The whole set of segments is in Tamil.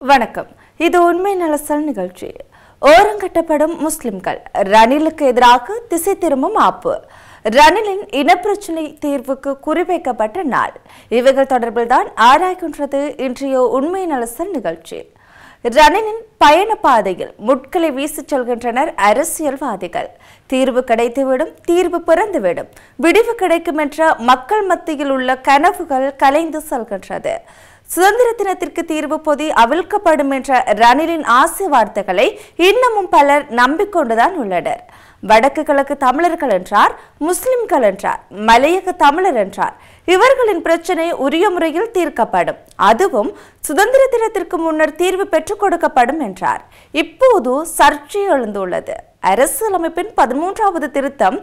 வணக்கம் இது உண்மை நலசல் நிகழ்ச்சி ஓரங்கட்டப்படும் முஸ்லிம்கள் ரணிலுக்கு எதிராக திசை திரும்பும் ஆப்பு ரணிலின் இனப்பிரச்சினை தீர்வுக்கு குறிவைக்கப்பட்ட நாள் இவைகள் தொடர்பில் தான் ஆராய்கின்றது இன்றைய உண்மை நலசல் நிகழ்ச்சி ரணிலின் பயண பாதையில் முட்களை வீசிச் செல்கின்றனர் அரசியல்வாதிகள் தீர்வு கிடைத்துவிடும் தீர்வு பிறந்துவிடும் விடிவு கிடைக்கும் என்ற மக்கள் மத்தியில் உள்ள கனவுகள் கலைந்து செல்கின்றது சுதந்திர தினத்திற்கு தீர்வு பொதி அவிழ்க்கப்படும் என்ற ரணிலின் ஆசை வார்த்தைகளை இன்னமும் பலர் நம்பிக்கொண்டுதான் உள்ளனர் வடக்கு கிழக்கு தமிழர்கள் என்றார் முஸ்லிம்கள் என்றார் மலையக தமிழர் என்றார் இவர்களின் பிரச்சனை உரிய முறையில் தீர்க்கப்படும் அதுவும் சுதந்திர தினத்திற்கு முன்னர் தீர்வு பெற்றுக் கொடுக்கப்படும் என்றார் இப்போது சர்ச்சை எழுந்துள்ளது அரசியலமைப்பின் பதிமூன்றாவது திருத்தம்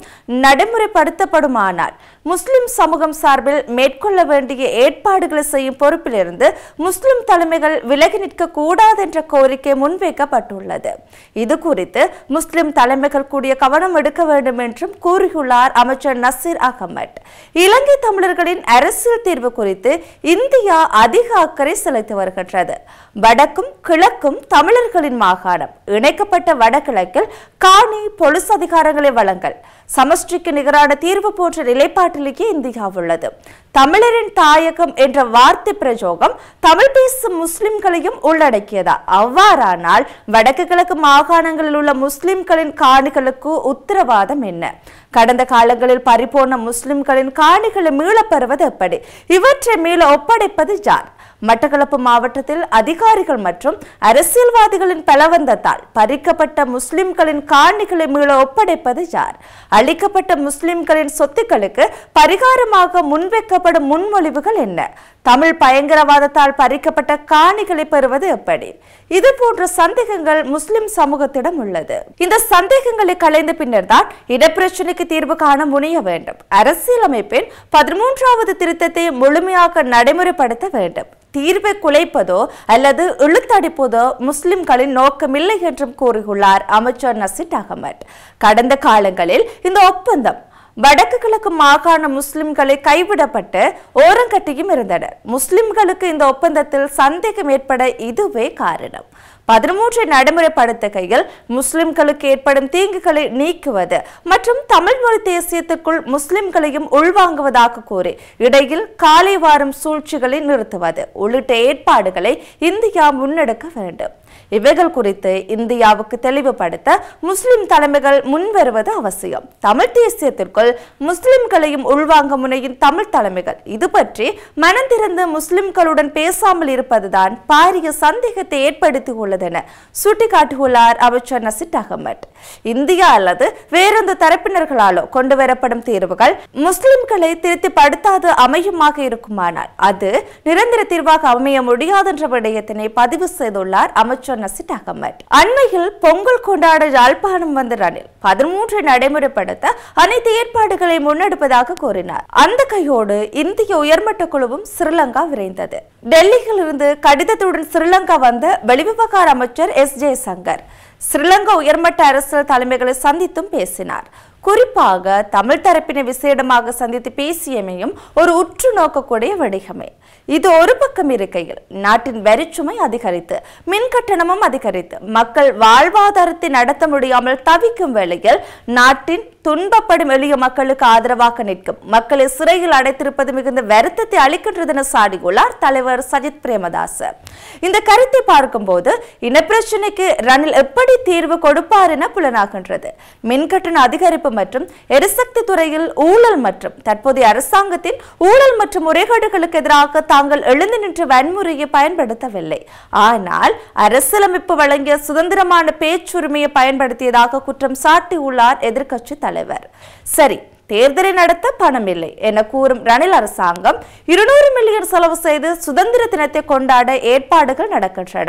நடைமுறைப்படுத்தப்படுமானால் முஸ்லிம் சமூகம் சார்பில் மேற்கொள்ள வேண்டிய ஏற்பாடுகளை செய்யும் பொறுப்பிலிருந்து முஸ்லிம் தலைமைகள் விலகி நிற்க கூடாது என்ற கோரிக்கை முன்வைக்கப்பட்டுள்ளது இது குறித்து முஸ்லிம் தலைமைகள் கூடிய கவனம் எடுக்க வேண்டும் என்றும் கூறியுள்ளார் அமைச்சர் நசீர் அகமட் இலங்கை தமிழர்களின் அரசியல் தீர்வு குறித்து இந்தியா அதிக அக்கறை செலுத்தி வருகின்றது வடக்கும் கிழக்கும் தமிழர்களின் மாகாணம் இணைக்கப்பட்ட வடகிழக்கில் காணி பொலிஸ் அதிகாரங்களை வழங்கல் சமஷ்டிக்கு நிகரான தீர்வு போன்ற நிலைப்பாட்டிலேயே இந்தியா உள்ளது தமிழரின் தாயகம் என்ற வார்த்தை பிரயோகம் தமிழ் பேசும் முஸ்லிம்களையும் உள்ளடக்கியதா அவ்வாறானால் வடக்கு கிழக்கு மாகாணங்களில் உள்ள முஸ்லிம்களின் காணிகளுக்கு உத்தரவாதம் என்ன கடந்த காலங்களில் பறிபோன முஸ்லிம்களின் காணிகளை மீளப் பெறுவது எப்படி இவற்றை மீள ஒப்படைப்பது யார் மட்டக்களப்பு மாவட்டத்தில் அதிகாரிகள் மற்றும் அரசியல்வாதிகளின் பலவந்தத்தால் பறிக்கப்பட்ட முஸ்லிம்களின் காணிகளை மீள ஒப்படைப்பது யார் அளிக்கப்பட்ட முஸ்லிம்களின் சொத்துக்களுக்கு பரிகாரமாக முன்வைக்கப்படும் முன்மொழிவுகள் என்ன தமிழ் பயங்கரவாதத்தால் பறிக்கப்பட்ட காணிகளை பெறுவது எப்படி இது போன்ற சந்தேகங்கள் முஸ்லிம் சமூகத்திடம் உள்ளது இந்த சந்தேகங்களை களைந்த பின்னர் தான் இடப்பிரச்சனைக்கு தீர்வு காண முனைய வேண்டும் அரசியலமைப்பின் பதிமூன்றாவது திருத்தத்தை முழுமையாக நடைமுறைப்படுத்த வேண்டும் தீர்வை குலைப்பதோ அல்லது இழுத்தடிப்பதோ முஸ்லிம்களின் நோக்கமில்லை என்றும் கூறியுள்ளார் அமைச்சர் நசீட் அகமட் கடந்த காலங்களில் இந்த ஒப்பந்தம் வடக்கு கிழக்கு மாகாண முஸ்லிம்களை கைவிடப்பட்டு ஓரங்கட்டியும் இருந்தனர் முஸ்லிம்களுக்கு இந்த ஒப்பந்தத்தில் சந்தேகம் ஏற்பட இதுவே காரணம் பதிமூன்றை நடைமுறைப்படுத்துகையில் முஸ்லிம்களுக்கு ஏற்படும் தீங்குகளை நீக்குவது மற்றும் தமிழ் மொழி தேசியத்திற்குள் முஸ்லிம்களையும் உள்வாங்குவதாக கூறி இடையில் காலை வாரம் சூழ்ச்சிகளை நிறுத்துவது உள்ளிட்ட ஏற்பாடுகளை இந்தியா முன்னெடுக்க வேண்டும் இவைகள் குறித்து இந்தியாவுக்கு தெளிவுபடுத்த முஸ்லிம் தலைமைகள் முன்வருவது அவசியம் தமிழ் தேசியத்திற்குள் முஸ்லிம்களையும் உள்வாங்க முனையும் தமிழ் தலைமைகள் இது பற்றி மனந்திறந்து முஸ்லிம்களுடன் பேசாமல் இருப்பதுதான் பாரிய சந்தேகத்தை ஏற்படுத்தியுள்ளதென சுட்டிக்காட்டியுள்ளார் அமைச்சர் நசிட் அகமட் இந்தியா அல்லது வேறெந்த தரப்பினர்களாலோ கொண்டு வரப்படும் தீர்வுகள் முஸ்லிம்களை திருப்திப்படுத்தாது அமையுமாக இருக்குமானால் அது நிரந்தர தீர்வாக அமைய முடியாதென்ற விடயத்தினை பதிவு செய்துள்ளார் அமைச்சர் நசிட் அகமட் அண்மையில் பொங்கல் கொண்டாட யாழ்ப்பாணம் வந்த ரணில் பதிமூன்றை நடைமுறைப்படுத்த அனைத்து ஏற்பாடுகளை முன்னெடுப்பதாக கூறினார் அந்த கையோடு இந்திய உயர்மட்ட குழுவும் ஸ்ரீலங்கா விரைந்தது டெல்லியில் இருந்து கடிதத்துடன் ஸ்ரீலங்கா வந்த வெளிவிவகார அமைச்சர் எஸ் ஜெயசங்கர் ஸ்ரீலங்கா உயர்மட்ட அரசியல் தலைமைகளை சந்தித்தும் பேசினார் குறிப்பாக தமிழ் தரப்பினை விசேடமாக சந்தித்து பேசியமையும் ஒரு உற்று நோக்கக்கூடிய வடிகமே இது ஒரு பக்கம் இருக்கையில் நாட்டின் வரிச்சுமை அதிகரித்து மின் கட்டணமும் அதிகரித்து மக்கள் வாழ்வாதாரத்தை நடத்த முடியாமல் தவிக்கும் வேளையில் நாட்டின் துன்பப்படும் எளிய மக்களுக்கு ஆதரவாக நிற்கும் மக்களை சிறையில் அடைத்திருப்பது மிகுந்த வருத்தத்தை அளிக்கின்றது என சாடியுள்ளார் தலைவர் சஜித் பிரேமதாஸ் இந்த கருத்தை பார்க்கும்போது இனப்பிரச்சனைக்கு ரணில் எப்படி தீர்வு கொடுப்பார் என புலனாகின்றது மின்கட்டண அதிகரிப்பு மற்றும் எரிசக்தி துறையில் ஊழல் மற்றும் தற்போதைய அரசாங்கத்தின் ஊழல் மற்றும் முறைகேடுகளுக்கு எதிராக தாங்கள் எழுந்து நின்ற வன்முறையை பயன்படுத்தவில்லை ஆனால் அரசியலமைப்பு வழங்கிய சுதந்திரமான பேச்சுரிமையை பயன்படுத்தியதாக குற்றம் சாட்டியுள்ளார் எதிர்க்கட்சி தலைவர் சரி தேர்தலை நடத்த பணம் இல்லை என கூறும் ரணில் அரசாங்கம் இருநூறு மில்லியன் செலவு செய்து சுதந்திர தினத்தை கொண்டாட ஏற்பாடுகள் நடக்கின்றன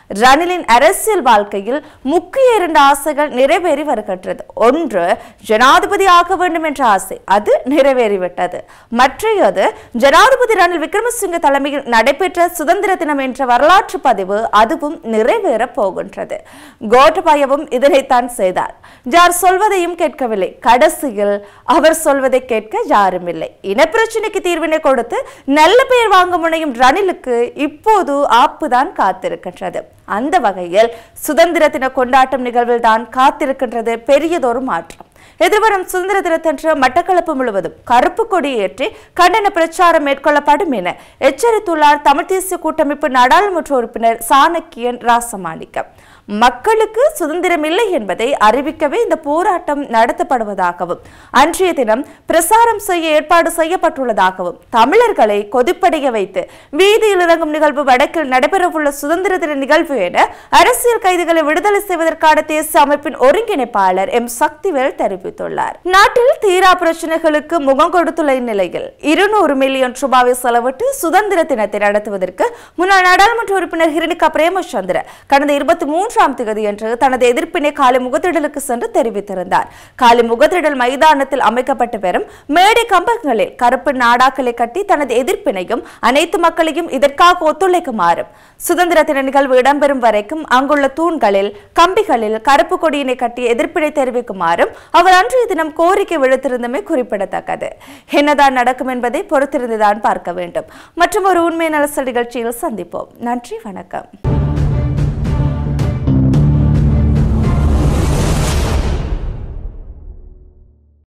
ரணிலின் அரசியல் வாழ்க்கையில் முக்கிய இரண்டு ஆசைகள் நிறைவேறி வருகின்றது ஒன்று ஜனாதிபதி ஆக வேண்டும் என்ற ஆசை அது நிறைவேறிவிட்டது மற்றையது ஜனாதிபதி ரணில் விக்ரமசிங்க தலைமையில் நடைபெற்ற சுதந்திர தினம் என்ற வரலாற்று பதிவு அதுவும் நிறைவேறப் போகின்றது கோட்டபாயவும் இதனைத்தான் செய்தார் யார் சொல்வதையும் கேட்கவில்லை கடைசியில் அவர் சொல்வதை கேட்க யாரும் இல்லை இனப்பிரச்சனைக்கு தீர்வினை கொடுத்து நல்ல பெயர் வாங்க முனையும் ரணிலுக்கு இப்போது ஆப்புதான் காத்திருக்கின்றது அந்த வகையில் சுதந்திர தின கொண்டாட்டம் நிகழ்வில் தான் காத்திருக்கின்றது பெரியதொரு மாற்றம் எதிர்வரும் சுதந்திர தினத்தன்று மட்டக்களப்பு முழுவதும் கருப்பு கொடி ஏற்றி கண்டன பிரச்சாரம் மேற்கொள்ளப்படும் என எச்சரித்துள்ளார் தமிழ் தேசிய கூட்டமைப்பு நாடாளுமன்ற உறுப்பினர் சாணக்கியன் ராசமாணிக்கம் மக்களுக்கு சுதந்திரம் இல்லை என்பதை அறிவிக்கவே இந்த போராட்டம் நடத்தப்படுவதாகவும் அன்றைய தினம் பிரசாரம் செய்ய ஏற்பாடு செய்யப்பட்டுள்ளதாகவும் தமிழர்களை கொதிப்படைய வைத்து வீதியில் இறங்கும் நிகழ்வு வடக்கில் நடைபெறவுள்ள சுதந்திர தின நிகழ்வு என அரசியல் கைதிகளை விடுதலை செய்வதற்கான தேசிய அமைப்பின் ஒருங்கிணைப்பாளர் எம் சக்திவேல் தெரிவித்துள்ளார் நாட்டில் தீரா பிரச்சனைகளுக்கு முகம் கொடுத்துள்ள இந்நிலையில் இருநூறு மில்லியன் ரூபாவை செலவிட்டு சுதந்திர தினத்தை நடத்துவதற்கு முன்னாள் நாடாளுமன்ற உறுப்பினர் ஹிரணிகா பிரேமச்சந்திர கடந்த இருபத்தி மூன்றாம் தேதி என்று தனது எதிர்ப்பினை காலை முகத்திடலுக்கு சென்று தெரிவித்திருந்தார் காலை முகத்திடல் மைதானத்தில் அமைக்கப்பட்டு வரும் மேடை கம்பங்களில் கருப்பு நாடாக்களை கட்டி தனது எதிர்ப்பினையும் அனைத்து மக்களையும் இதற்காக ஒத்துழைக்குமாறும் சுதந்திர தின நிகழ்வு இடம்பெறும் வரைக்கும் அங்குள்ள தூண்களில் கம்பிகளில் கருப்பு கொடியினை கட்டி எதிர்ப்பினை தெரிவிக்குமாறும் அவர் அன்றைய தினம் கோரிக்கை விடுத்திருந்தமை குறிப்பிடத்தக்கது என்னதான் நடக்கும் என்பதை பொறுத்திருந்துதான் பார்க்க வேண்டும் மற்றும் ஒரு உண்மை நலசல் நிகழ்ச்சியில் சந்திப்போம் நன்றி வணக்கம்